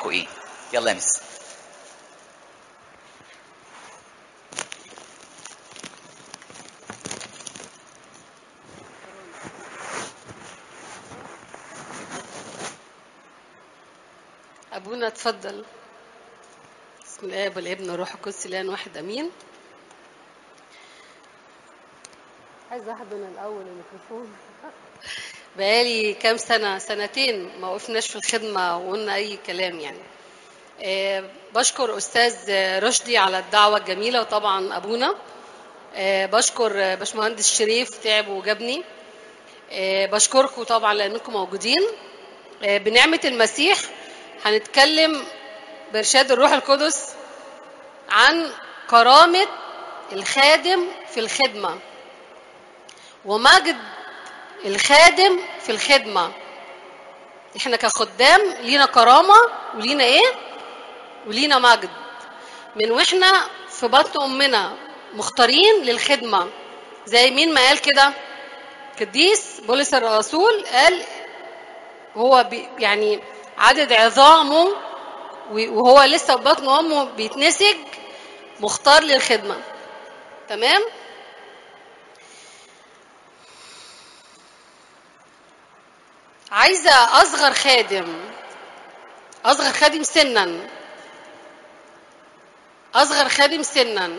بتاعكم ايه يلا يا مس أبونا اتفضل بسم الله والابن والروح القدس الآن واحد أمين عايزة أحضن الأول الميكروفون بقالي كام سنة سنتين ما وقفناش في الخدمة وقلنا أي كلام يعني آه، بشكر أستاذ رشدي على الدعوة الجميلة وطبعا أبونا آه، بشكر آه، باشمهندس شريف تعب وجابني آه، بشكركم طبعا لأنكم موجودين آه، بنعمة المسيح هنتكلم بإرشاد الروح القدس عن كرامة الخادم في الخدمة ومجد الخادم في الخدمة احنا كخدام لينا كرامة ولينا ايه ولينا مجد من واحنا في بطن امنا مختارين للخدمة زي مين ما قال كده قديس بولس الرسول قال هو بي يعني عدد عظامه وهو لسه في بطن امه بيتنسج مختار للخدمه تمام عايزه اصغر خادم اصغر خادم سنا اصغر خادم سنا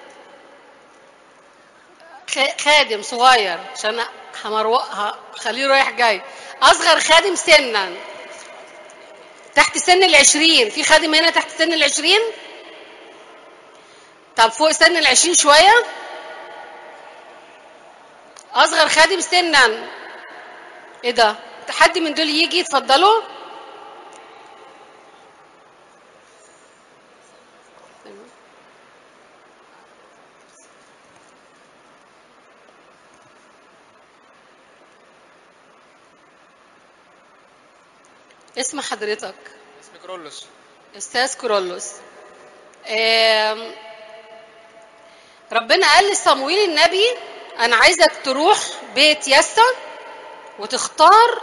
خ- خادم صغير عشان همرو... هخليه رايح جاي اصغر خادم سنا تحت سن العشرين في خادم هنا تحت سن العشرين طب فوق سن العشرين شوية أصغر خادم سنا إيه ده حد من دول يجي اتفضلوا اسم حضرتك اسمي كرولوس استاذ كورولوس آم، ربنا قال لصمويل النبي انا عايزك تروح بيت يسا وتختار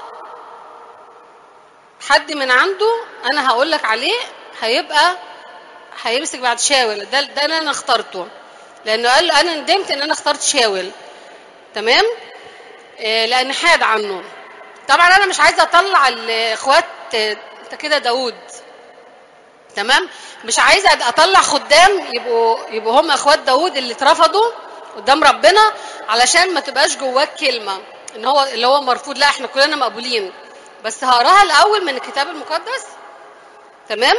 حد من عنده انا هقول لك عليه هيبقى هيمسك بعد شاول ده ده اللي انا اخترته لانه قال له انا ندمت ان انا اخترت شاول تمام آه، لان حاد عنه طبعا انا مش عايزه اطلع الاخوات آه، انت كده داوود تمام مش عايزه اطلع خدام يبقوا يبقوا هم اخوات داوود اللي اترفضوا قدام ربنا علشان ما تبقاش جواك كلمه ان هو اللي هو مرفوض لا احنا كلنا مقبولين بس هقراها الاول من الكتاب المقدس تمام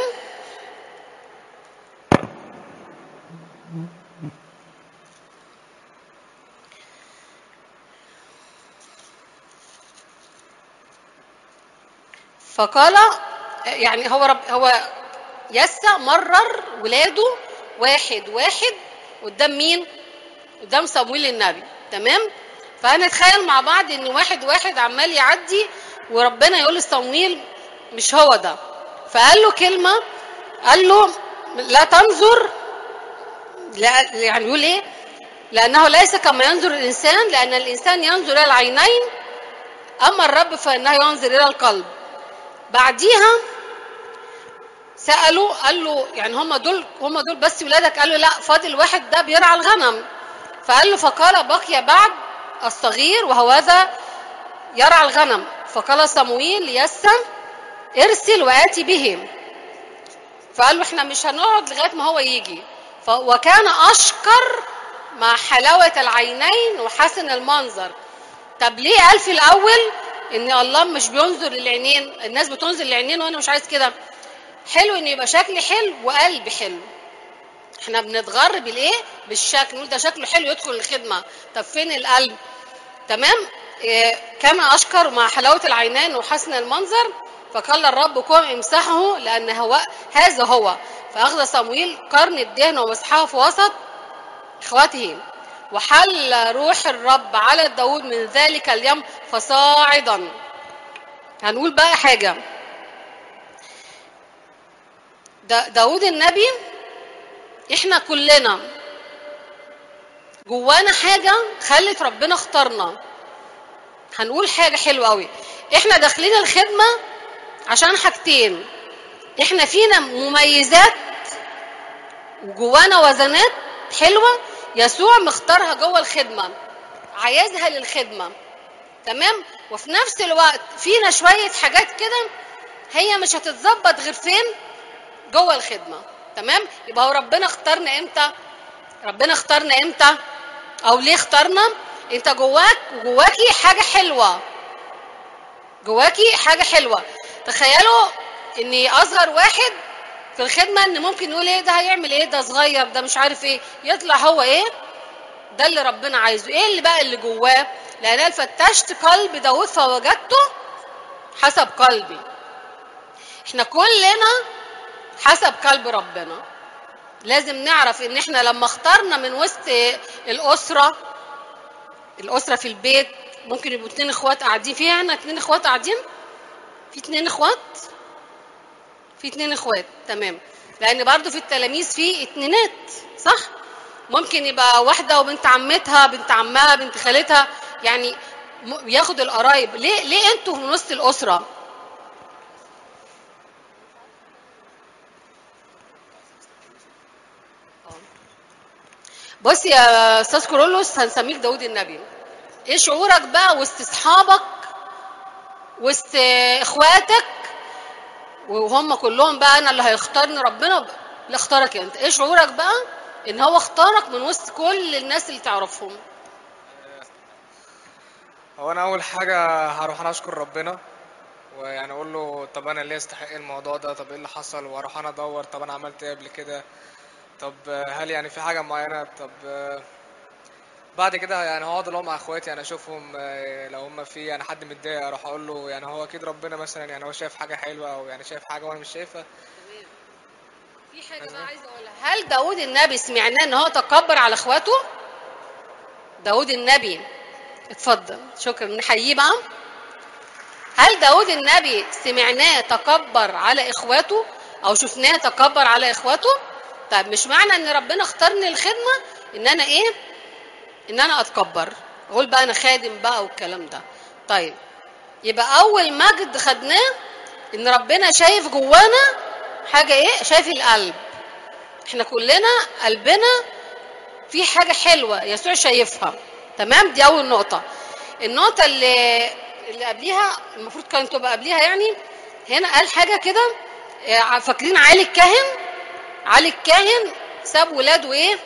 فقال يعني هو رب هو يسا مرر ولاده واحد واحد قدام مين؟ قدام صمويل النبي تمام؟ فهنتخيل مع بعض ان واحد واحد عمال يعدي وربنا يقول لصمويل مش هو ده فقال له كلمه قال له لا تنظر لا يعني يقول ايه؟ لانه ليس كما ينظر الانسان لان الانسان ينظر الى العينين اما الرب فانه ينظر الى القلب بعديها سالوا قال له يعني هم دول هم دول بس ولادك قال له لا فاضل واحد ده بيرعى الغنم فقال له فقال بقي بعد الصغير وهوذا يرعى الغنم فقال صمويل ليسا ارسل واتي بهم فقال له احنا مش هنقعد لغايه ما هو يجي ف- وكان اشكر مع حلاوه العينين وحسن المنظر طب ليه قال في الاول ان الله مش بينظر للعينين الناس بتنظر للعينين وانا مش عايز كده حلو ان يبقى شكلي حلو وقلبي حلو احنا بنتغر بالايه بالشكل نقول ده شكله حلو يدخل الخدمه طب فين القلب تمام إيه كان اشكر مع حلاوه العينين وحسن المنظر فقال الرب قم امسحه لان هو هذا هو فاخذ صمويل قرن الدهن ومسحه في وسط اخواته وحل روح الرب على داود من ذلك اليوم فصاعدا هنقول بقى حاجه دا داود النبي احنا كلنا جوانا حاجه خلت ربنا اختارنا هنقول حاجه حلوه قوي احنا داخلين الخدمه عشان حاجتين احنا فينا مميزات وجوانا وزنات حلوه يسوع مختارها جوه الخدمه عايزها للخدمه تمام وفي نفس الوقت فينا شويه حاجات كده هي مش هتتظبط غير فين جوه الخدمه تمام يبقى هو ربنا اختارنا امتى ربنا اختارنا امتى او ليه اختارنا انت جواك جواكي حاجه حلوه جواكي حاجه حلوه تخيلوا اني اصغر واحد في الخدمه ان ممكن يقول ايه ده هيعمل ايه ده صغير ده مش عارف ايه يطلع هو ايه ده اللي ربنا عايزه ايه اللي بقى اللي جواه لان انا فتشت قلب داود فوجدته حسب قلبي احنا كلنا حسب قلب ربنا لازم نعرف ان احنا لما اخترنا من وسط الاسره الاسره في البيت ممكن يبقوا اتنين اخوات قاعدين في هنا اتنين اخوات قاعدين في اتنين اخوات في اتنين اخوات تمام لان برضو في التلاميذ في اتنينات صح ممكن يبقى واحده وبنت عمتها بنت عمها بنت خالتها يعني ياخد القرايب ليه ليه انتوا من وسط الاسره بص يا استاذ كورولوس هنسميك داود النبي ايه شعورك بقى وسط اصحابك وسط اخواتك وهم كلهم بقى انا اللي هيختارني ربنا اللي اختارك انت ايه شعورك بقى ان هو اختارك من وسط كل الناس اللي تعرفهم هو انا اول حاجه هروح انا اشكر ربنا ويعني اقول له طب انا ليه استحق الموضوع ده طب ايه اللي حصل واروح انا ادور طب انا عملت ايه قبل كده طب هل يعني في حاجه معينه طب بعد كده يعني هقعد اللي هو مع اخواتي يعني اشوفهم لو هم في يعني حد متضايق اروح اقول له يعني هو اكيد ربنا مثلا يعني هو شايف حاجه حلوه او يعني شايف حاجه وانا مش شايفها في حاجه بقى عايزه اقولها هل داود النبي سمعناه ان هو تكبر على اخواته داود النبي اتفضل شكرا نحييه بقى هل داود النبي سمعناه تكبر على اخواته او شفناه تكبر على اخواته طيب مش معنى ان ربنا اختارني الخدمه ان انا ايه ان انا اتكبر اقول بقى انا خادم بقى والكلام ده طيب يبقى اول مجد خدناه ان ربنا شايف جوانا حاجه ايه شايف القلب احنا كلنا قلبنا في حاجه حلوه يسوع شايفها تمام دي اول نقطه النقطه اللي اللي قبليها المفروض كانت تبقى قبليها يعني هنا قال حاجه كده فاكرين علي الكاهن علي الكاهن ساب ولاده ايه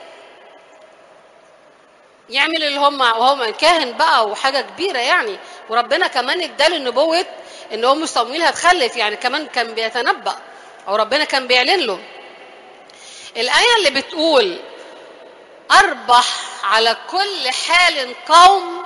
يعمل اللي هم وهو كاهن بقى وحاجه كبيره يعني وربنا كمان اداله النبوه ان ام صمويل هتخلف يعني كمان كان بيتنبأ او ربنا كان بيعلن له الايه اللي بتقول اربح على كل حال قوم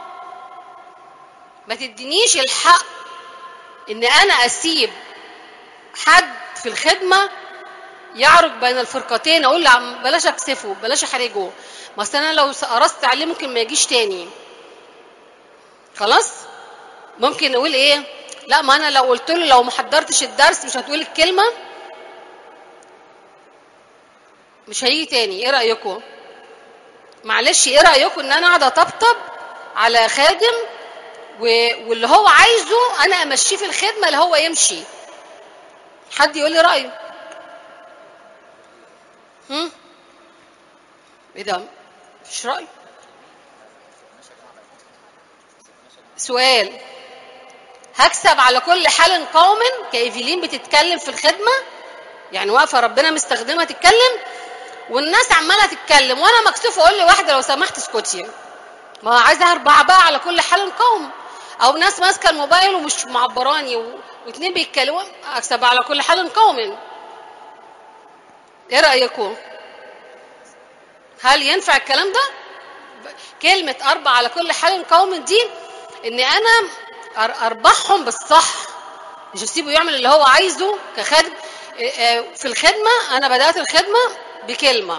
ما تدينيش الحق ان انا اسيب حد في الخدمه يعرج بين الفرقتين اقول له بلاش اكسفه بلاش احرجه ما اصل انا لو قرصت عليه ممكن ما يجيش تاني خلاص ممكن نقول ايه لا ما انا لو قلت له لو ما حضرتش الدرس مش هتقول الكلمه مش هيجي تاني ايه رايكم معلش ايه رايكم ان انا اقعد اطبطب على خادم و... واللي هو عايزه انا امشيه في الخدمه اللي هو يمشي حد يقول لي رايه هم ايه ده مش راي سؤال هكسب على كل حال قوم كايفيلين بتتكلم في الخدمه يعني واقفه ربنا مستخدمها تتكلم والناس عماله تتكلم وانا مكسوفه اقول لواحده لو سمحت اسكتي ما عايزه اربع بقى على كل حال قوم او ناس ماسكه الموبايل ومش معبراني و... واتنين بيتكلموا اكسب على كل حال قوم ايه رايكم هل ينفع الكلام ده كلمه اربع على كل حال قوم دي ان انا اربحهم بالصح مش اسيبه يعمل اللي هو عايزه كخادم في الخدمه انا بدات الخدمه بكلمه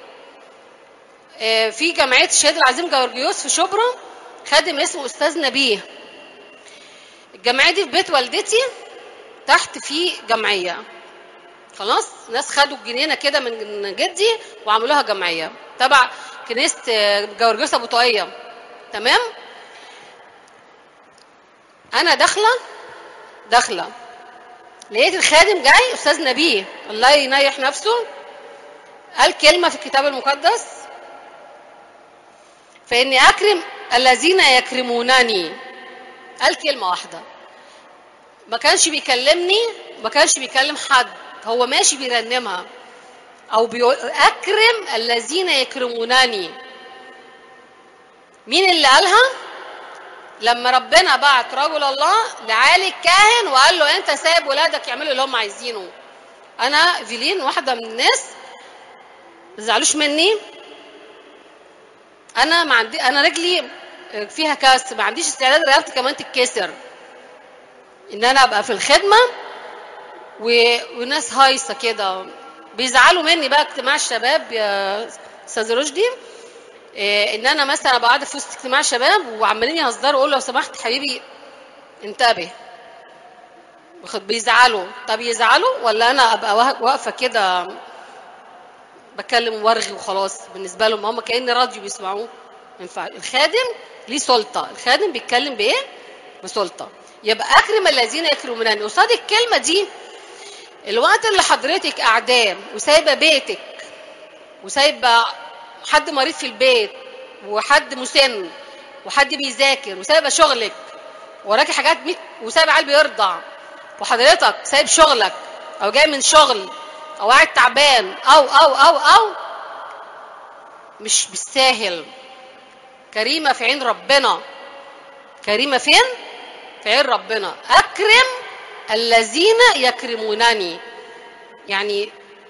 في جمعيه الشهيد العظيم جورجيوس في شبرا خادم اسمه استاذ نبيه الجمعيه دي في بيت والدتي تحت في جمعيه خلاص ناس خدوا الجنينه كده من جدي وعملوها جمعيه تبع كنيسه جورجيوس ابو طاقيه تمام انا داخله داخله لقيت الخادم جاي استاذ نبيه الله ينيح نفسه قال كلمه في الكتاب المقدس فاني اكرم الذين يكرمونني قال كلمه واحده ما كانش بيكلمني ما كانش بيكلم حد هو ماشي بيرنمها او بيقول اكرم الذين يكرمونني مين اللي قالها لما ربنا بعت رجل الله لعالي الكاهن وقال له انت سايب ولادك يعملوا اللي هم عايزينه انا فيلين واحده من الناس ما تزعلوش مني انا ما عندي انا رجلي فيها كسر ما عنديش استعداد رقبتي كمان تتكسر ان انا ابقى في الخدمه و... وناس هايصه كده بيزعلوا مني بقى اجتماع الشباب يا استاذ رشدي إيه ان انا مثلا ابقى قاعده في وسط اجتماع شباب وعمالين يهزروا اقول لو سمحت حبيبي انتبه واخد بيزعلوا طب يزعلوا ولا انا ابقى واقفه كده بتكلم ورغي وخلاص بالنسبه لهم هم كاني راديو بيسمعوه ينفع الخادم ليه سلطه الخادم بيتكلم بايه بسلطه يبقى اكرم الذين يكرمونني قصاد الكلمه دي الوقت اللي حضرتك قاعداه وسايبه بيتك وسايبه حد مريض في البيت وحد مسن وحد بيذاكر وسايبه شغلك وراكي حاجات ميت وسايبه عيال بيرضع وحضرتك سايب شغلك او جاي من شغل او قاعد تعبان او او او او مش بالساهل كريمه في عين ربنا كريمه فين في عين ربنا اكرم الذين يكرمونني يعني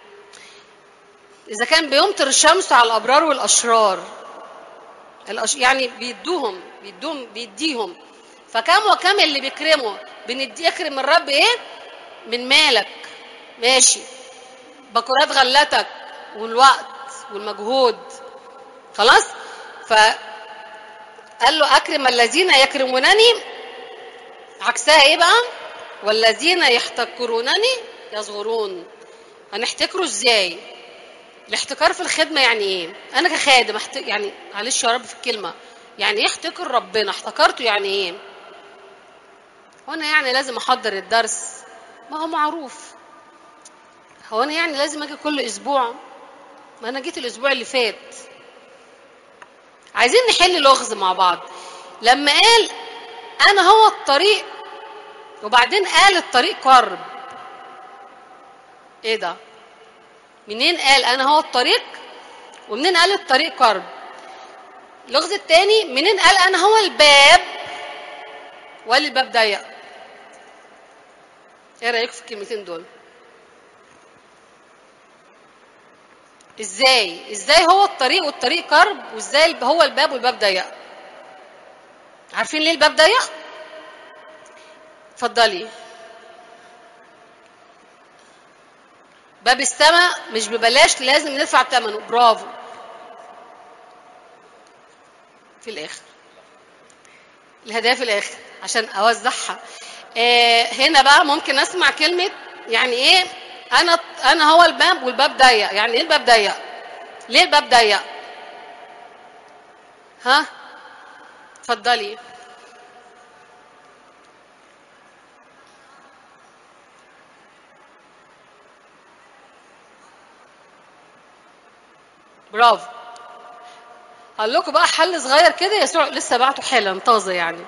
اذا كان بيمطر الشمس على الابرار والاشرار الأش... يعني بيدوهم بيدوهم بيديهم فكم وكم اللي بيكرمه بندي يكرم الرب ايه من مالك ماشي بكرات غلتك والوقت والمجهود خلاص ف قال له اكرم الذين يكرمونني عكسها ايه بقى والذين يحتكرونني يصغرون هنحتكره ازاي الاحتكار في الخدمه يعني ايه انا كخادم أحت... يعني معلش يا رب في الكلمه يعني ايه احتكر ربنا احتكرته يعني ايه هو انا يعني لازم احضر الدرس ما هو معروف هو انا يعني لازم اجي كل اسبوع ما انا جيت الاسبوع اللي فات عايزين نحل لغز مع بعض لما قال انا هو الطريق وبعدين قال الطريق قرب ايه ده منين قال انا هو الطريق ومنين قال الطريق قرب اللغز التاني منين قال انا هو الباب ولا الباب ضيق ايه رايك في الكلمتين دول ازاي ازاي هو الطريق والطريق قرب وازاي هو الباب والباب ضيق عارفين ليه الباب ضيق اتفضلي باب السماء مش ببلاش لازم ندفع ثمنه برافو في الاخر الهدايا في الاخر عشان اوزعها آه هنا بقى ممكن اسمع كلمه يعني ايه انا انا هو الباب والباب ضيق يعني ايه الباب ضيق ليه الباب ضيق ها اتفضلي برافو هقول لكم بقى حل صغير كده يسوع لسه بعته حالا طازه يعني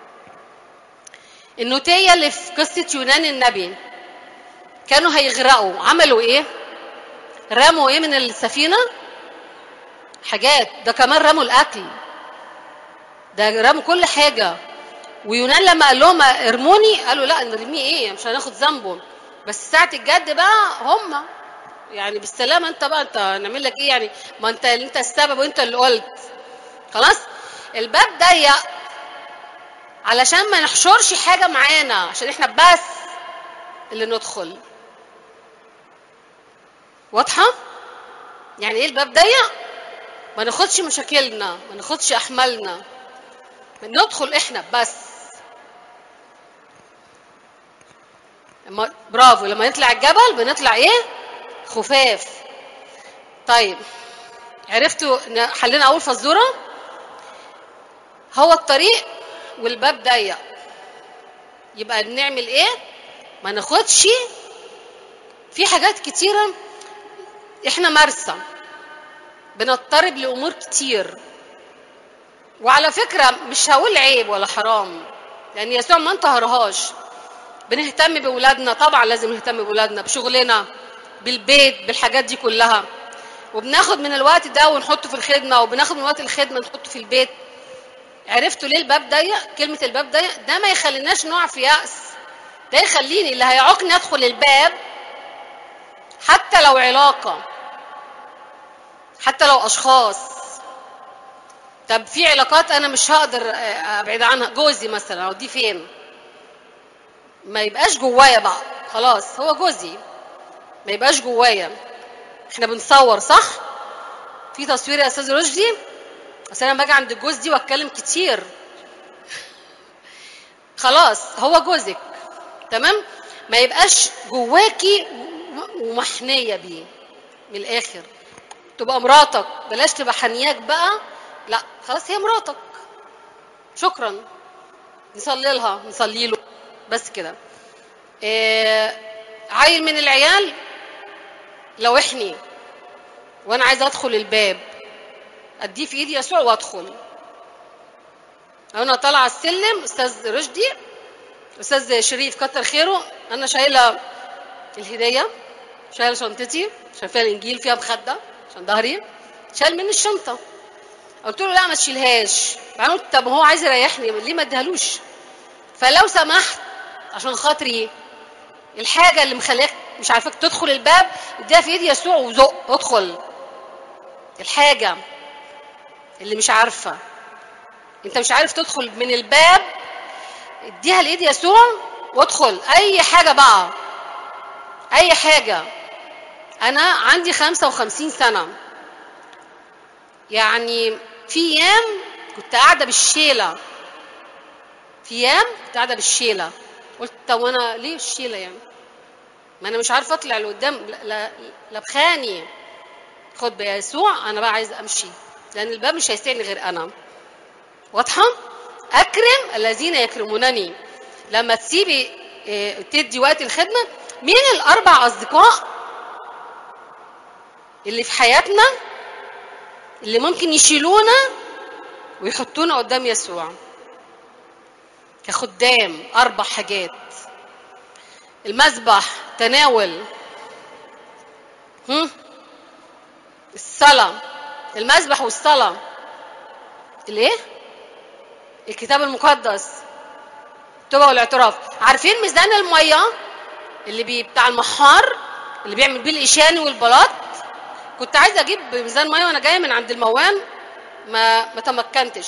النوتية اللي في قصة يونان النبي كانوا هيغرقوا عملوا ايه رموا ايه من السفينة حاجات ده كمان رموا الاكل ده رموا كل حاجة ويونان لما قال لهم ارموني قالوا لا نرميه ايه مش هناخد ذنبه بس ساعة الجد بقى هم يعني بالسلامة انت بقى انت نعمل لك ايه يعني ما انت انت السبب وانت اللي قلت خلاص الباب ضيق علشان ما نحشرش حاجة معانا عشان احنا بس اللي ندخل واضحة؟ يعني ايه الباب ضيق؟ ما ناخدش مشاكلنا ما ناخدش احمالنا ندخل احنا بس لما برافو لما نطلع الجبل بنطلع ايه خفاف طيب عرفتوا حلينا اول فزوره هو الطريق والباب ضيق يبقى بنعمل ايه ما ناخدش في حاجات كتيرة احنا مرسى بنضطرب لأمور كتير وعلى فكرة مش هقول عيب ولا حرام لأن يسوع ما انتهرهاش بنهتم بولادنا طبعا لازم نهتم بولادنا بشغلنا بالبيت بالحاجات دي كلها وبناخد من الوقت ده ونحطه في الخدمة وبناخد من وقت الخدمة نحطه في البيت عرفتوا ليه الباب ضيق كلمة الباب ضيق ده ما يخليناش نقع في يأس ده يخليني اللي هيعوقني ادخل الباب حتى لو علاقة حتى لو اشخاص طب في علاقات انا مش هقدر ابعد عنها جوزي مثلا اوديه فين ما يبقاش جوايا بقى خلاص هو جوزي ما يبقاش جوايا احنا بنصور صح في تصوير يا استاذ رشدي بس انا باجي عند الجوز دي واتكلم كتير خلاص هو جوزك تمام ما يبقاش جواكي ومحنيه بيه من الاخر تبقى مراتك بلاش تبقى حنياك بقى لا خلاص هي مراتك شكرا نصلي لها نصلي له بس كده إيه عيل من العيال لوحني وانا عايزه ادخل الباب اديه في ايدي يسوع وادخل انا طالعه السلم استاذ رشدي استاذ شريف كتر خيره انا شايله الهديه شايله شنطتي شايفه الانجيل فيها مخده عشان ظهري شال مني الشنطه قلت له لا ما تشيلهاش بعدين قلت طب هو عايز يريحني ليه ما اديهالوش فلو سمحت عشان خاطري الحاجه اللي مخليك مش عارفاك تدخل الباب اديها في ايد يسوع وزق ادخل الحاجه اللي مش عارفه انت مش عارف تدخل من الباب اديها لايد يسوع وادخل اي حاجه بقى اي حاجه انا عندي 55 سنه يعني في ايام كنت قاعده بالشيله في ايام كنت قاعده بالشيله قلت طب وانا ليه الشيله يعني ما انا مش عارفه اطلع لقدام لا لا بخاني خد بيسوع انا بقى عايز امشي لان الباب مش هيسعني غير انا واضحه اكرم الذين يكرمونني لما تسيبي اه تدي وقت الخدمه مين الاربع اصدقاء اللي في حياتنا اللي ممكن يشيلونا ويحطونا قدام يسوع كخدام اربع حاجات المذبح تناول هم؟ الصلاة المذبح والصلاة الايه؟ الكتاب المقدس التوبة والاعتراف عارفين ميزان المية اللي بي بتاع المحار اللي بيعمل بيه الإشاني والبلاط كنت عايزة أجيب ميزان مية وأنا جاية من عند الموان ما ما تمكنتش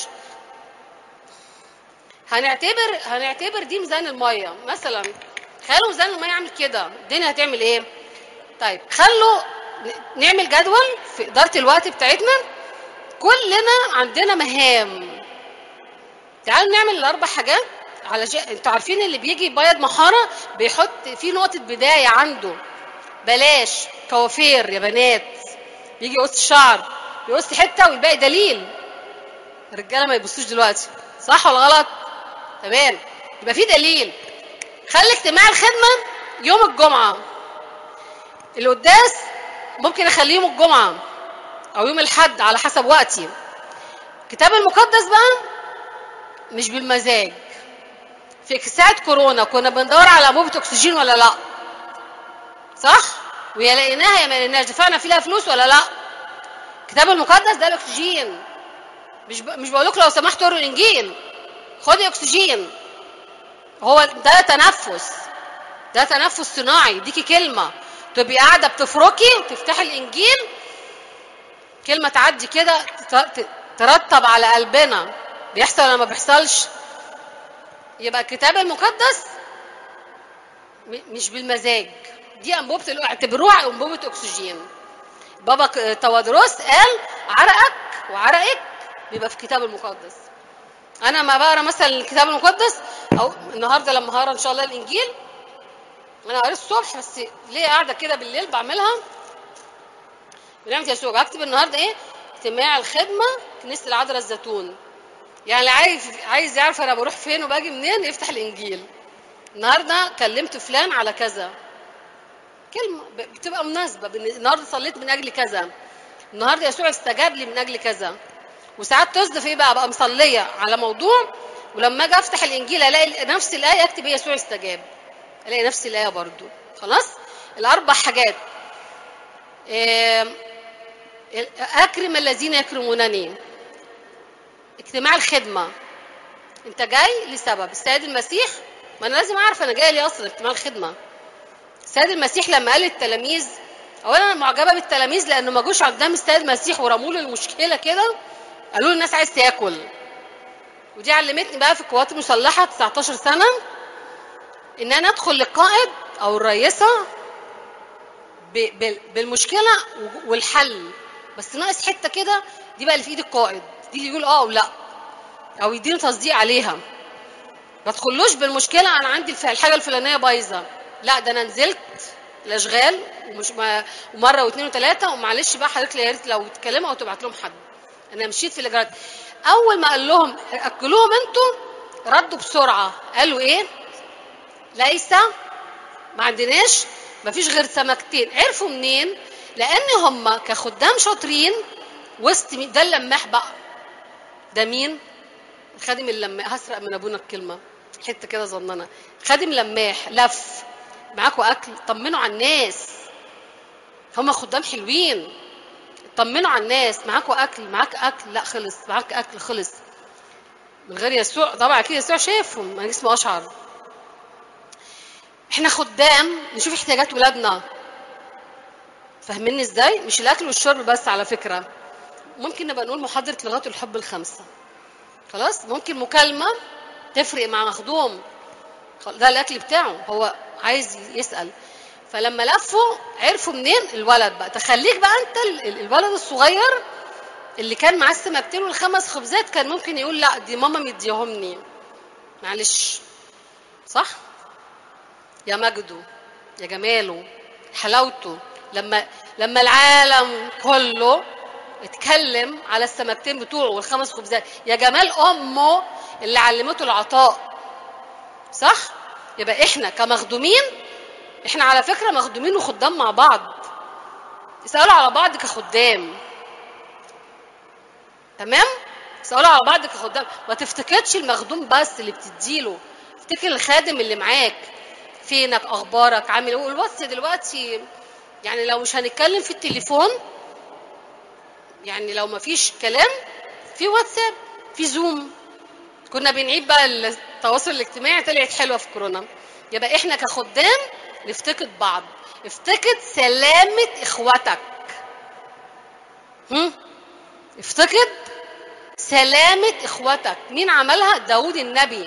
هنعتبر هنعتبر دي ميزان المية مثلا خلوا ميزان المية يعمل كده الدنيا هتعمل ايه طيب خلوا نعمل جدول في إدارة الوقت بتاعتنا كلنا عندنا مهام تعالوا نعمل الأربع حاجات على شيء انتوا عارفين اللي بيجي يبيض محارة بيحط في نقطة بداية عنده بلاش كوافير يا بنات بيجي يقص الشعر يقص حتة والباقي دليل الرجالة ما يبصوش دلوقتي صح ولا غلط؟ تمام يبقى في دليل خلي اجتماع الخدمة يوم الجمعة القداس ممكن اخليه يوم الجمعة او يوم الحد على حسب وقتي الكتاب المقدس بقى مش بالمزاج في ساعة كورونا كنا بندور على أنبوبة أكسجين ولا لأ؟ صح؟ ويا لقيناها يا ما لقيناش دفعنا فيها فلوس ولا لأ؟ الكتاب المقدس ده الأكسجين مش ب... مش بقول لكم لو سمحتوا اقروا الإنجيل خدي أكسجين هو ده تنفس ده تنفس صناعي يديكي كلمة تبقي قاعدة بتفركي وتفتحي الإنجيل كلمة تعدي كده ترتب على قلبنا بيحصل ولا ما بيحصلش يبقى الكتاب المقدس مش بالمزاج دي انبوبه اعتبروها انبوبه اكسجين بابا توادروس قال عرقك وعرقك بيبقى في الكتاب المقدس انا ما بقرا مثلا الكتاب المقدس او النهارده لما هقرا ان شاء الله الانجيل انا قريت الصبح بس ليه قاعده كده بالليل بعملها بنعمه يسوع بكتب النهارده ايه اجتماع الخدمه كنيسه العذراء الزيتون يعني عايز عايز يعرف انا بروح فين وباجي منين يفتح الانجيل النهارده كلمت فلان على كذا كلمه ب- بتبقى مناسبه بن- النهارده صليت من اجل كذا النهارده يسوع استجاب لي من اجل كذا وساعات تصدف ايه بقى بقى مصليه على موضوع ولما اجي افتح الانجيل الاقي نفس الايه اكتب ايه يسوع استجاب الاقي نفس الايه برضو خلاص الاربع حاجات آم، اكرم الذين يكرمونني اجتماع الخدمه انت جاي لسبب السيد المسيح ما انا لازم اعرف انا جاي ليه اصلا اجتماع الخدمه السيد المسيح لما قال للتلاميذ اولا انا معجبه بالتلاميذ لانه ما جوش قدام السيد المسيح ورموا له المشكله كده قالوا له الناس عايز تاكل ودي علمتني بقى في القوات المسلحه 19 سنه ان انا ادخل للقائد او الرئيسه ب- بال- بالمشكله و- والحل بس ناقص حته كده دي بقى اللي في ايد القائد دي اللي يقول اه او لا او يديني تصديق عليها ما تدخلوش بالمشكله انا عندي الف- الحاجه الفلانيه بايظه لا ده انا نزلت الاشغال ومش ما ومره واثنين وثلاثه ومعلش بقى حضرتك يا ريت لو تكلموا او تبعت لهم حد انا مشيت في الاجراءات اول ما قال لهم اكلوهم انتوا ردوا بسرعه قالوا ايه ليس ما عندناش ما فيش غير سمكتين عرفوا منين لان هم كخدام شاطرين وسط مين- ده اللماح بقى ده مين خادم اللماح هسرق من ابونا الكلمه حته كده ظننه خادم لماح لف معاكوا اكل طمنوا على الناس هم خدام حلوين طمنوا على الناس معاكوا اكل معاك اكل لا خلص معاك اكل خلص من غير يسوع طبعا اكيد يسوع شايفهم انا جسمي اشعر احنا خدام نشوف احتياجات ولادنا فاهميني ازاي مش الاكل والشرب بس على فكره ممكن نبقى نقول محاضره لغات الحب الخمسه خلاص ممكن مكالمه تفرق مع مخدوم خل- ده الاكل بتاعه هو عايز يسال فلما لفوا عرفوا منين الولد بقى تخليك بقى انت ال- ال- الولد الصغير اللي كان معاه السمكتين والخمس خبزات كان ممكن يقول لا دي ماما مديهمني معلش صح يا مجده يا جماله حلاوته لما لما العالم كله اتكلم على السمكتين بتوعه والخمس خبزات يا جمال امه اللي علمته العطاء صح يبقى احنا كمخدومين احنا على فكره مخدومين وخدام مع بعض اسالوا على بعض كخدام تمام اسالوا على بعض كخدام ما تفتكرش المخدوم بس اللي بتديله افتكر الخادم اللي معاك فينك اخبارك عامل ايه والواتس دلوقتي يعني لو مش هنتكلم في التليفون يعني لو ما فيش كلام في واتساب في زوم كنا بنعيد بقى التواصل الاجتماعي طلعت حلوه في كورونا يبقى احنا كخدام نفتقد بعض افتقد سلامة اخواتك هم؟ افتقد سلامة اخواتك مين عملها داود النبي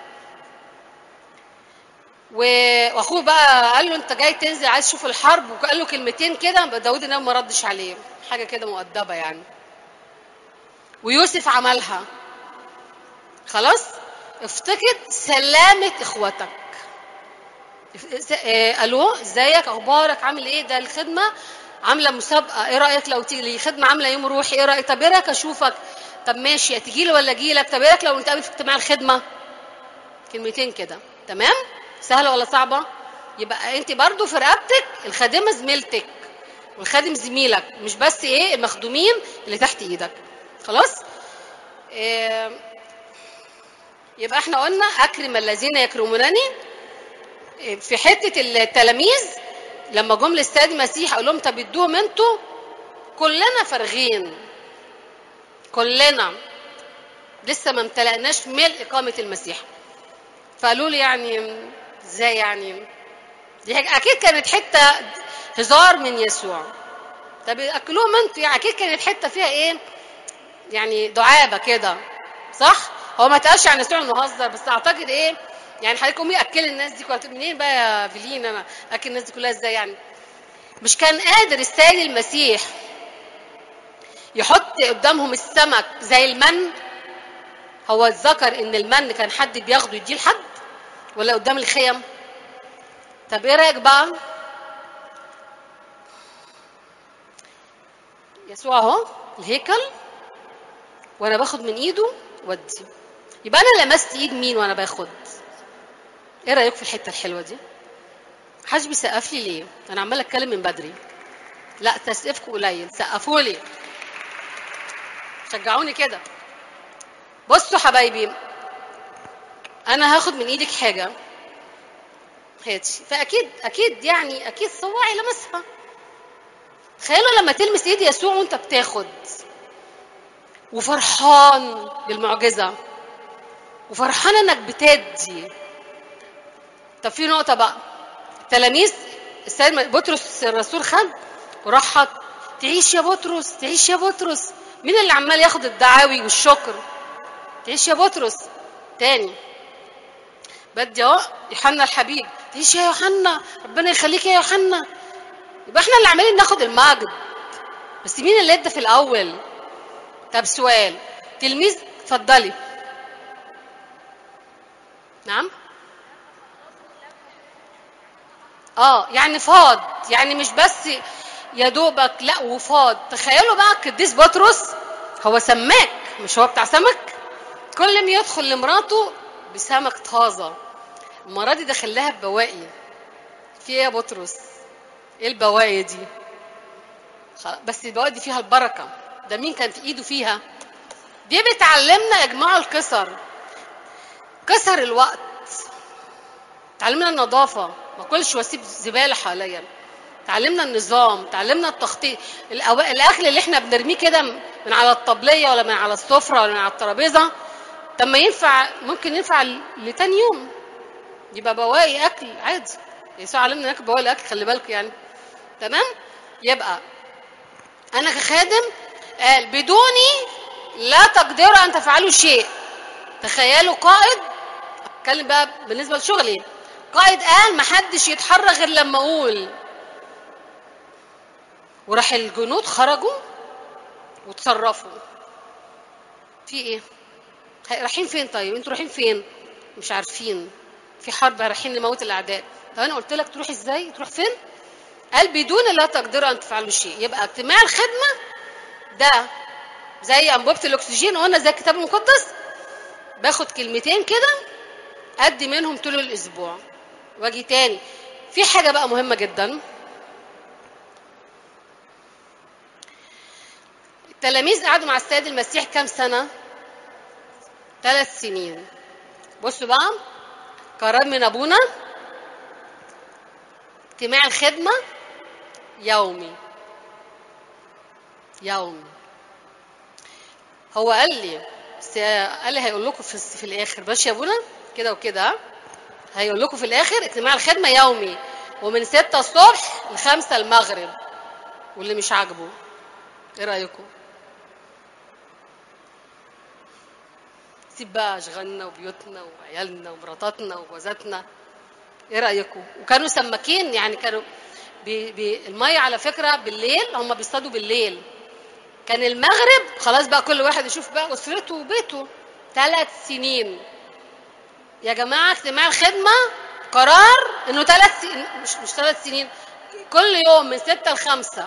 و- واخوه بقى قال له انت جاي تنزل عايز تشوف الحرب وقال له كلمتين كده بقى داود النبي ما ردش عليه حاجه كده مؤدبه يعني ويوسف عملها خلاص افتقد سلامة اخواتك س- آه، الو ازيك اخبارك عامل ايه ده الخدمه عامله مسابقه ايه رايك لو تيجي لي خدمه عامله يوم روحي ايه رايك طب ايه رايك اشوفك طب ماشي تيجي لي ولا اجي لك طب ايه رايك لو نتقابل في اجتماع الخدمه كلمتين كده تمام سهله ولا صعبه يبقى انت برضو في رقبتك الخادمه زميلتك والخادم زميلك مش بس ايه المخدومين اللي تحت ايدك خلاص إيه يبقى احنا قلنا اكرم الذين يكرمونني إيه في حته التلاميذ لما جم للسيد المسيح قال لهم طب ادوهم انتوا كلنا فارغين كلنا لسه ما امتلأناش ملء إقامة المسيح فقالوا لي يعني ازاي يعني دي حاجة اكيد كانت حته هزار من يسوع طب اكلوهم انتوا يعني اكيد كانت حته فيها ايه يعني دعابه كده صح هو ما اتقالش عن يسوع انه هزر بس اعتقد ايه يعني حضرتك قومي اكلي الناس دي كلها منين بقى يا فيلين انا اكل الناس دي كلها ازاي يعني مش كان قادر السيد المسيح يحط قدامهم السمك زي المن هو اتذكر ان المن كان حد بياخده يديه لحد ولا قدام الخيم طب ايه رايك بقى يسوع اهو الهيكل وانا باخد من ايده ودي يبقى انا لمست ايد مين وانا باخد ايه رايكم في الحته الحلوه دي محدش بيسقف لي ليه انا عماله اتكلم من بدري لا تسقيفكم قليل سقفوا لي شجعوني كده بصوا حبايبي انا هاخد من ايدك حاجه هاتي فاكيد اكيد يعني اكيد صواعي لمسها تخيلوا لما تلمس ايد يسوع وانت بتاخد وفرحان بالمعجزه وفرحان انك بتدي طب في نقطه بقى التلاميذ السيد بطرس الرسول خد وراح حط تعيش يا بطرس تعيش يا بطرس مين اللي عمال ياخد الدعاوي والشكر تعيش يا بطرس تاني بدي اهو يوحنا الحبيب تعيش يا يوحنا ربنا يخليك يا يوحنا يبقى احنا اللي عمالين ناخد المجد بس مين اللي ادى في الاول طب سؤال تلميذ اتفضلي نعم اه يعني فاض يعني مش بس يا دوبك لا وفاض تخيلوا بقى القديس بطرس هو سماك مش هو بتاع سمك كل ما يدخل لمراته بسمك طازه المره دي دخل لها ببواقي في ايه يا بطرس ايه البواقي دي بس البواقي دي فيها البركه ده مين كان في ايده فيها دي بتعلمنا يا جماعه الكسر كسر الوقت تعلمنا النظافه ما كلش واسيب زباله حواليا تعلمنا النظام تعلمنا التخطيط الأو... الاكل اللي احنا بنرميه كده من على الطبليه ولا من على السفره ولا من على الترابيزه طب ما ينفع ممكن ينفع لتاني يوم يبقى بواقي اكل عادي يسوع علمنا ناكل بواقي الاكل خلي بالكم يعني تمام يبقى انا كخادم قال بدوني لا تقدروا ان تفعلوا شيء تخيلوا قائد اتكلم بقى بالنسبه لشغلي قائد قال ما حدش يتحرك غير لما اقول وراح الجنود خرجوا وتصرفوا في ايه رايحين فين طيب انتوا رايحين فين مش عارفين في حرب رايحين نموت الاعداء طب انا قلت لك تروح ازاي تروح فين قال بدون لا تقدروا ان تفعلوا شيء يبقى اجتماع الخدمه ده زي انبوبه الاكسجين قلنا زي الكتاب المقدس باخد كلمتين كده ادي منهم طول الاسبوع واجي تاني في حاجه بقى مهمه جدا التلاميذ قعدوا مع السيد المسيح كام سنه ثلاث سنين بصوا بقى قرار من ابونا اجتماع الخدمه يومي يومي هو قال لي قال لي هيقول لكم في, في الاخر ماشي يا ابونا كده وكده هيقول لكم في الاخر اجتماع الخدمه يومي ومن 6 الصبح ل 5 المغرب واللي مش عاجبه ايه رايكم سيب بقى اشغالنا وبيوتنا وعيالنا ومراتاتنا وجوازاتنا ايه رايكم وكانوا سماكين يعني كانوا بي بي الميه على فكره بالليل هم بيصطادوا بالليل كان المغرب خلاص بقى كل واحد يشوف بقى اسرته وبيته ثلاث سنين يا جماعه اجتماع الخدمه قرار انه ثلاث سنين مش مش ثلاث سنين كل يوم من ستة لخمسة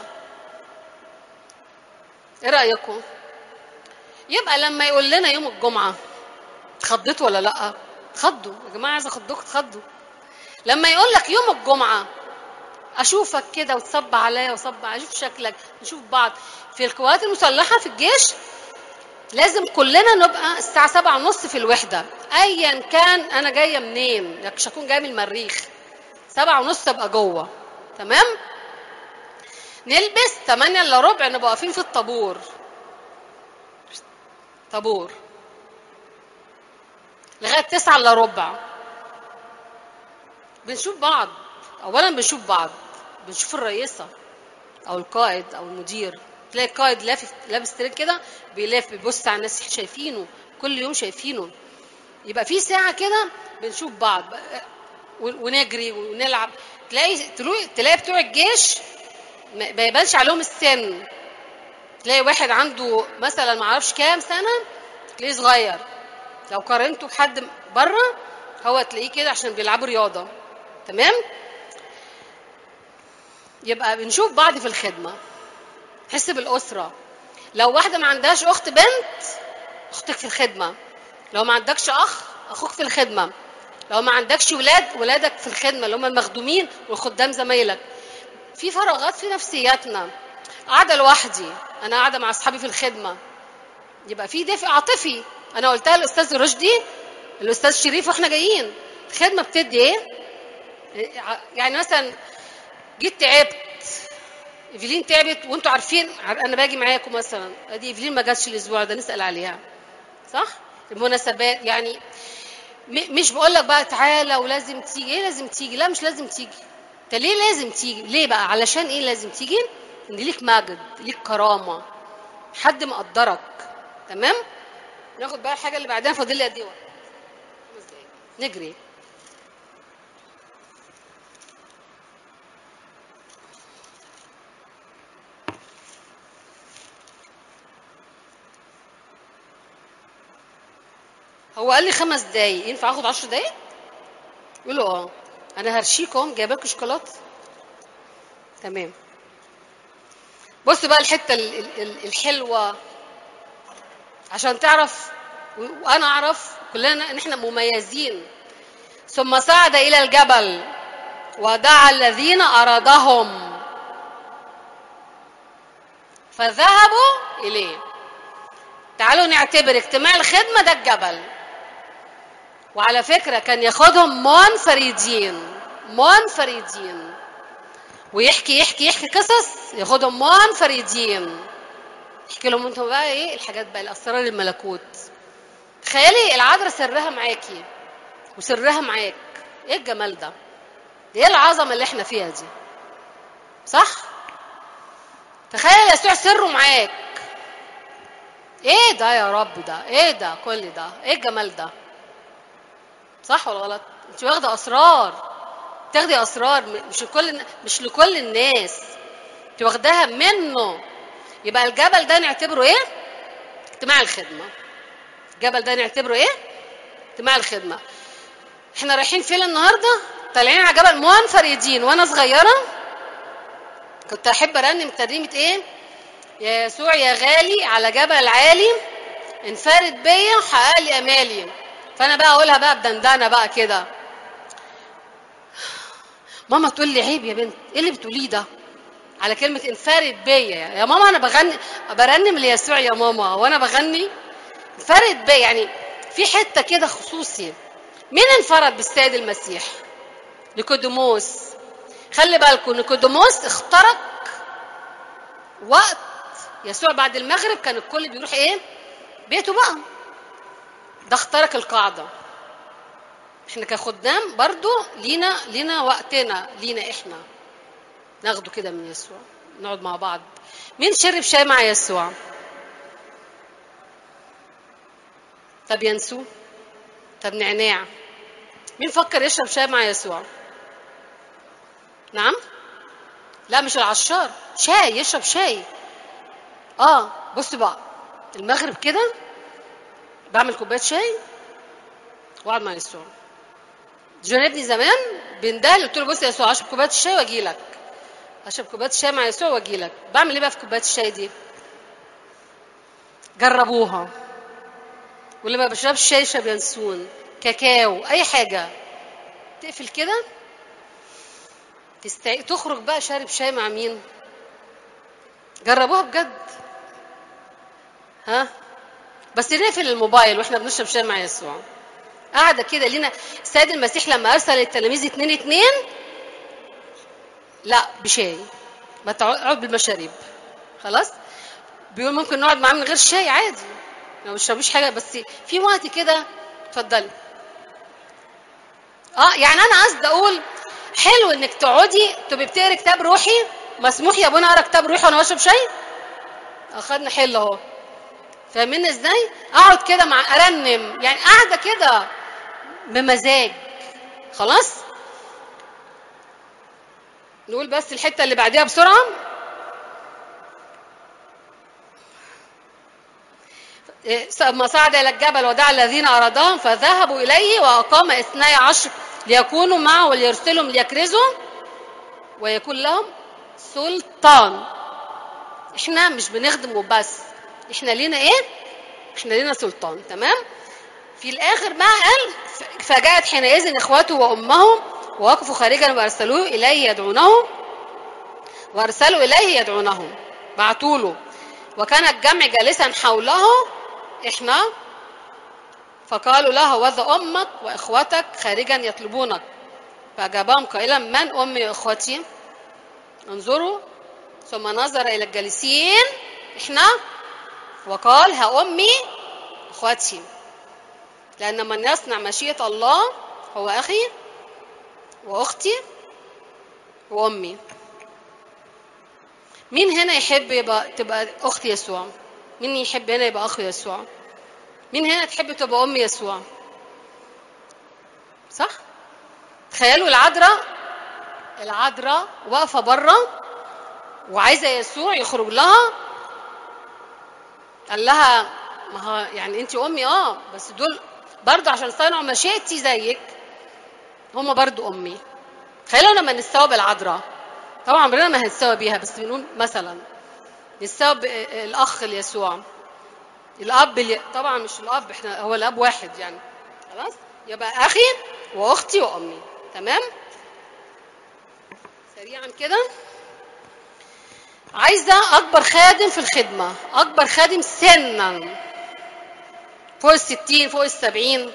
ايه رأيكم؟ يبقى لما يقول لنا يوم الجمعة اتخضيتوا ولا لأ؟ اتخضوا يا جماعة عايزة اخضكم اتخضوا لما يقول لك يوم الجمعة اشوفك كده وتصب عليا وصب اشوف شكلك نشوف بعض في القوات المسلحة في الجيش لازم كلنا نبقى الساعة سبعة ونص في الوحدة أيا كان أنا جاية منين مش هكون جاية من المريخ سبعة ونص أبقى جوه تمام نلبس تمانية إلا ربع نبقى واقفين في الطابور طابور لغاية تسعة إلا ربع بنشوف بعض أولا بنشوف بعض بنشوف الرئيسة أو القائد أو المدير تلاقي القائد لافف لابس تريك كده بيلف بيبص على الناس شايفينه كل يوم شايفينه يبقى في ساعة كده بنشوف بعض ونجري ونلعب تلاقي تلاقي بتوع الجيش ما يبانش عليهم السن تلاقي واحد عنده مثلا ما اعرفش كام سنه تلاقيه صغير لو قارنته بحد بره هو تلاقيه كده عشان بيلعبوا رياضه تمام يبقى بنشوف بعض في الخدمه حس بالاسره لو واحده ما عندهاش اخت بنت اختك في الخدمه لو ما عندكش اخ اخوك في الخدمه لو ما عندكش ولاد ولادك في الخدمه اللي هم المخدومين والخدام زمايلك في فراغات في نفسياتنا قاعده لوحدي انا قاعده مع اصحابي في الخدمه يبقى في دفء عاطفي انا قلتها للاستاذ رشدي الاستاذ شريف واحنا جايين الخدمه بتدي ايه يعني مثلا جيت تعبت ايفلين تعبت وانتوا عارفين انا باجي معاكم مثلا ادي ايفلين ما جاتش الاسبوع ده نسال عليها صح المناسبات يعني مش بقول لك بقى تعالى ولازم تيجي ايه لازم تيجي لا مش لازم تيجي انت ليه لازم تيجي ليه بقى علشان ايه لازم تيجي ان ليك مجد ليك كرامه حد مقدرك تمام ناخد بقى الحاجه اللي بعدها فاضل لي قد ايه وقت نجري هو قال لي خمس دقايق ينفع اخد عشر دقايق يقول له اه انا هرشيكم جايبه لكم شوكولاته تمام بص بقى الحته الحلوه عشان تعرف وانا اعرف كلنا ان احنا مميزين ثم صعد الى الجبل ودعا الذين ارادهم فذهبوا اليه تعالوا نعتبر اجتماع الخدمه ده الجبل وعلى فكره كان ياخدهم منفردين منفردين ويحكي يحكي يحكي قصص ياخدهم منفردين يحكي لهم انتوا بقى ايه الحاجات بقى الاسرار الملكوت تخيلي العذراء سرها معاكي وسرها معاك ايه الجمال ده ايه العظمه اللي احنا فيها دي صح تخيل يسوع سره معاك ايه ده يا رب ده ايه ده كل ده ايه الجمال ده صح ولا غلط انت واخده اسرار تاخدي اسرار مش لكل مش لكل الناس انت واخداها منه يبقى الجبل ده نعتبره ايه اجتماع الخدمه الجبل ده نعتبره ايه اجتماع الخدمه احنا رايحين فين النهارده طالعين على جبل منفردين وانا صغيره كنت احب ارنم ترنيمه ايه يا يسوع يا غالي على جبل عالي انفرد بيا وحقق لي امالي فانا بقى اقولها بقى بدندنه بقى كده ماما تقول لي عيب يا بنت ايه اللي بتقوليه ده على كلمه انفرد بيا يا ماما انا بغني برنم ليسوع يا ماما وانا بغني انفرد بيا يعني في حته كده خصوصي مين انفرد بالسيد المسيح نيكوديموس خلي بالكم نيكوديموس اخترق وقت يسوع بعد المغرب كان الكل بيروح ايه بيته بقى ده اخترق القاعده احنا كخدام برضو لينا لينا وقتنا لينا احنا ناخده كده من يسوع نقعد مع بعض مين شرب شاي مع يسوع طب ينسو طب نعناع مين فكر يشرب شاي مع يسوع نعم لا مش العشار شاي يشرب شاي اه بص بقى المغرب كده بعمل كوبايه شاي واقعد مع يسوع جون ابني زمان بيندهلي قلت له بص يا يسوع اشرب كوبايه الشاي واجي لك اشرب كوبايه الشاي مع يسوع واجي لك بعمل ايه بقى في كوبايه الشاي دي جربوها واللي ما بيشربش شاي يشرب ينسون كاكاو اي حاجه تقفل كده تستع... تخرج بقى شارب شاي مع مين جربوها بجد ها بس نقفل الموبايل واحنا بنشرب شاي مع يسوع قاعده كده لينا السيد المسيح لما ارسل التلاميذ اتنين اتنين لا بشاي ما تقعد بالمشاريب خلاص بيقول ممكن نقعد معاه من غير شاي عادي ما بيشربوش حاجه بس في وقت كده اتفضلي اه يعني انا قصدي اقول حلو انك تقعدي تبقي بتقري كتاب روحي مسموح يا ابونا اقرا كتاب روحي وانا بشرب شاي اخدنا حل اهو فاهمين ازاي اقعد كده مع ارنم يعني قاعده كده بمزاج خلاص نقول بس الحته اللي بعديها بسرعه ثم صعد الى الجبل ودعا الذين ارادهم فذهبوا اليه واقام اثني عشر ليكونوا معه وليرسلهم ليكرزوا ويكون لهم سلطان احنا مش بنخدم وبس احنا لينا ايه احنا لينا سلطان تمام في الاخر بقى قال فجاءت حينئذ اخوته وامه ووقفوا خارجا وارسلوه اليه يدعونه وارسلوا اليه يدعونه بعتوا له وكان الجمع جالسا حوله احنا فقالوا له هوذا امك واخوتك خارجا يطلبونك فاجابهم قائلا من امي واخوتي انظروا ثم نظر الى الجالسين احنا وقال ها امي اخوتي لان من يصنع مشيئه الله هو اخي واختي وامي مين هنا يحب يبقى تبقى اخت يسوع مين يحب هنا يبقى اخو يسوع مين هنا تحب تبقى ام يسوع صح تخيلوا العذراء العذراء واقفه بره وعايزه يسوع يخرج لها قال لها ما هو يعني انت امي اه بس دول برضه عشان صنعوا مشيئتي زيك هما برضه امي تخيلوا لما نستوعب العذراء طبعا عمرنا ما هنستوى بيها بس بنقول مثلا نستوعب الاخ ليسوع الاب اللي طبعا مش الاب احنا هو الاب واحد يعني خلاص يبقى اخي واختي وامي تمام سريعا كده عايزه اكبر خادم في الخدمه اكبر خادم سنا فوق الستين فوق السبعين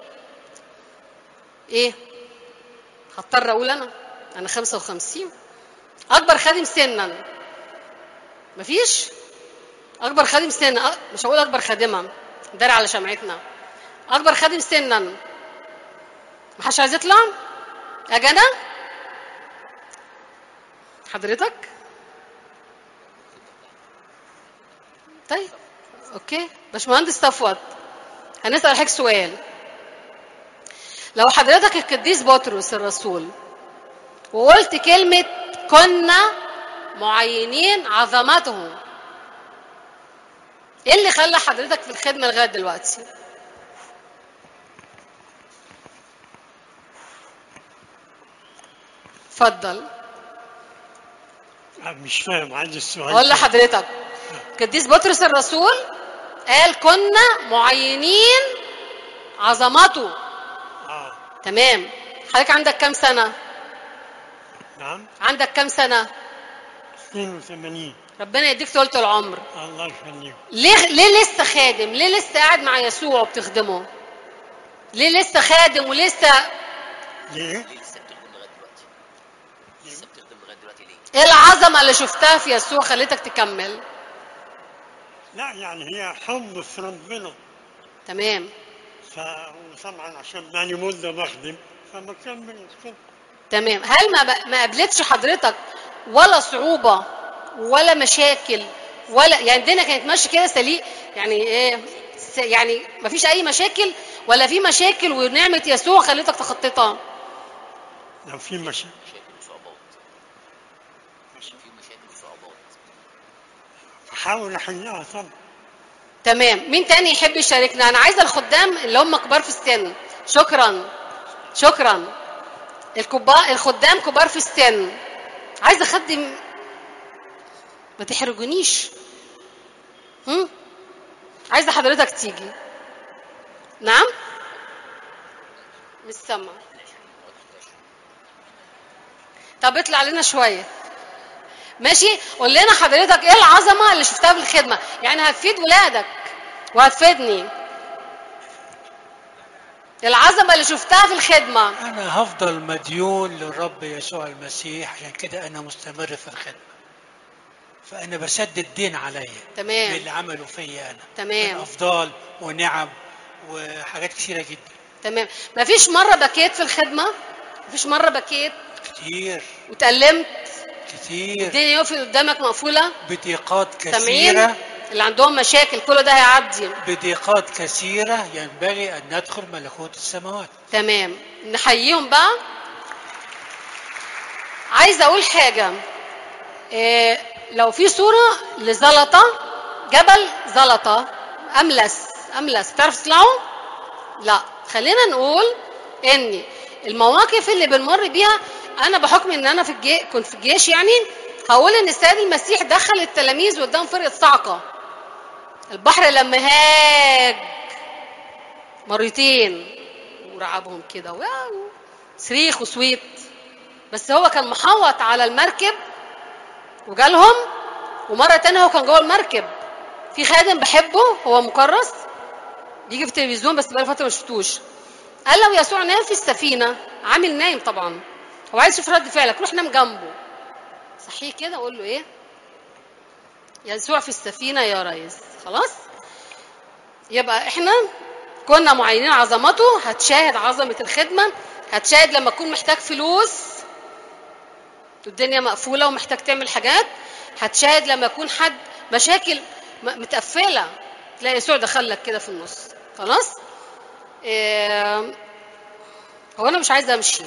ايه هضطر اقول انا انا خمسة وخمسين اكبر خادم سنا مفيش اكبر خادم سنا مش هقول اكبر خادمه دار على شمعتنا اكبر خادم سنا محدش عايز يطلع اجي انا حضرتك طيب اوكي باشمهندس صفوت هنسال حضرتك سؤال لو حضرتك القديس بطرس الرسول وقلت كلمه كنا معينين عظمته ايه اللي خلى حضرتك في الخدمه لغايه دلوقتي اتفضل مش فاهم عندي السؤال اقول لحضرتك قديس بطرس الرسول قال كنا معينين عظمته اه تمام حضرتك عندك كام سنه نعم عندك كام سنه 82 ربنا يديك طولة العمر الله يخليك ليه ليه لسه خادم ليه لسه قاعد مع يسوع وبتخدمه ليه لسه خادم ولسه ليه؟ ليه لسه بتخدم لغايه دلوقتي؟ لسه بتخدم لغايه دلوقتي ليه؟ ايه العظمه اللي شفتها في يسوع خلتك تكمل لا يعني هي حب في ربنا تمام ف وطبعا عشان ماني مده بخدم فبكمل كده تمام هل ما ب... ما قابلتش حضرتك ولا صعوبه ولا مشاكل ولا يعني الدنيا كانت ماشيه كده سليق يعني ايه س... يعني ما فيش اي مشاكل ولا في مشاكل ونعمه يسوع خلتك تخطيتها لو في مشاكل مشاكل وصعوبات في مشاكل وصعوبات احاول احلها طبعا تمام مين تاني يحب يشاركنا انا عايزه الخدام اللي هم كبار في السن شكرا شكرا الكبار الخدام كبار في السن عايزه اخدم ما تحرجونيش هم عايزه حضرتك تيجي نعم مش سامعه طب اطلع لنا شويه ماشي قول لنا حضرتك ايه العظمه اللي شفتها في الخدمه يعني هتفيد ولادك وهتفيدني العظمه اللي شفتها في الخدمه أنا هفضل مديون للرب يسوع المسيح عشان كده أنا مستمر في الخدمة فأنا بسدد دين عليا تمام. باللي عملوا فيا أنا تمام. من أفضال ونعم وحاجات كثيرة جدا تمام مفيش مره بكيت في الخدمه مفيش مره بكيت كتير واتألمت كتير الدنيا يقفل قدامك مقفوله بضيقات سامعين كثيرة اللي عندهم مشاكل كل ده هيعدي بضيقات كثيرة ينبغي أن ندخل ملكوت السماوات تمام نحييهم بقى عايزه اقول حاجه إيه لو في صوره لزلطه جبل زلطه املس املس تعرف تطلعوا لا خلينا نقول ان المواقف اللي بنمر بيها انا بحكم ان انا في الجيش كنت في الجيش يعني هقول ان السيد المسيح دخل التلاميذ قدام فرقه صعقه البحر لما هاج مرتين ورعبهم كده واو صريخ وصويت بس هو كان محوط على المركب وجالهم ومرة تانية هو كان جوه المركب في خادم بحبه هو مكرس بيجي في التلفزيون بس بقاله فترة ما شفتوش قال لو يسوع نام في السفينة عامل نايم طبعا هو عايز يشوف رد فعلك روح نام جنبه صحيه كده وقول له ايه يسوع في السفينة يا ريس خلاص يبقى احنا كنا معينين عظمته هتشاهد عظمة الخدمة هتشاهد لما تكون محتاج فلوس والدنيا مقفولة ومحتاج تعمل حاجات هتشاهد لما يكون حد مشاكل م- متقفلة تلاقي يسوع دخلك كده في النص خلاص إيه هو انا مش عايزه امشي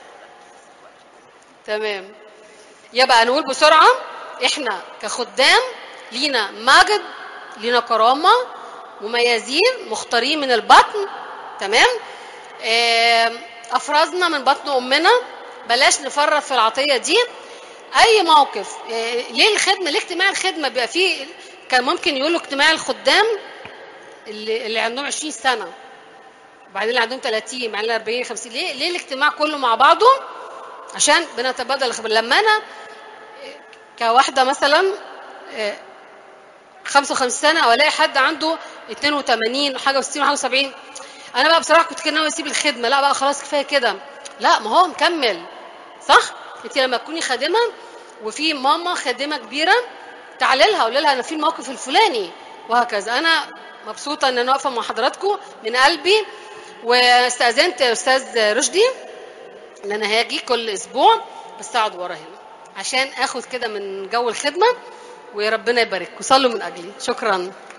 تمام يبقى نقول بسرعه احنا كخدام لينا مجد لينا كرامه مميزين مختارين من البطن تمام آه، افرزنا من بطن امنا بلاش نفرط في العطيه دي اي موقف آه، ليه الخدمه ليه اجتماع الخدمه بيبقى فيه كان ممكن يقولوا اجتماع الخدام اللي, اللي عندهم 20 سنه وبعدين اللي عندهم 30 بعدين 40 50 ليه ليه الاجتماع كله مع بعضه عشان بنتبادل الخبر لما انا كواحده مثلا آه، 55 سنه او الاقي حد عنده 82 حاجه و60 وحاجه و70 انا بقى بصراحه كنت كده ناوي اسيب الخدمه لا بقى خلاص كفايه كده لا ما هو مكمل صح انت لما تكوني خادمه وفي ماما خادمه كبيره تعالي لها قولي لها انا في الموقف الفلاني وهكذا انا مبسوطه ان انا واقفه مع حضراتكم من قلبي واستاذنت استاذ رشدي ان انا هاجي كل اسبوع بس اقعد ورا هنا عشان اخد كده من جو الخدمه وربنا يبارك وصلوا من اجلي شكرا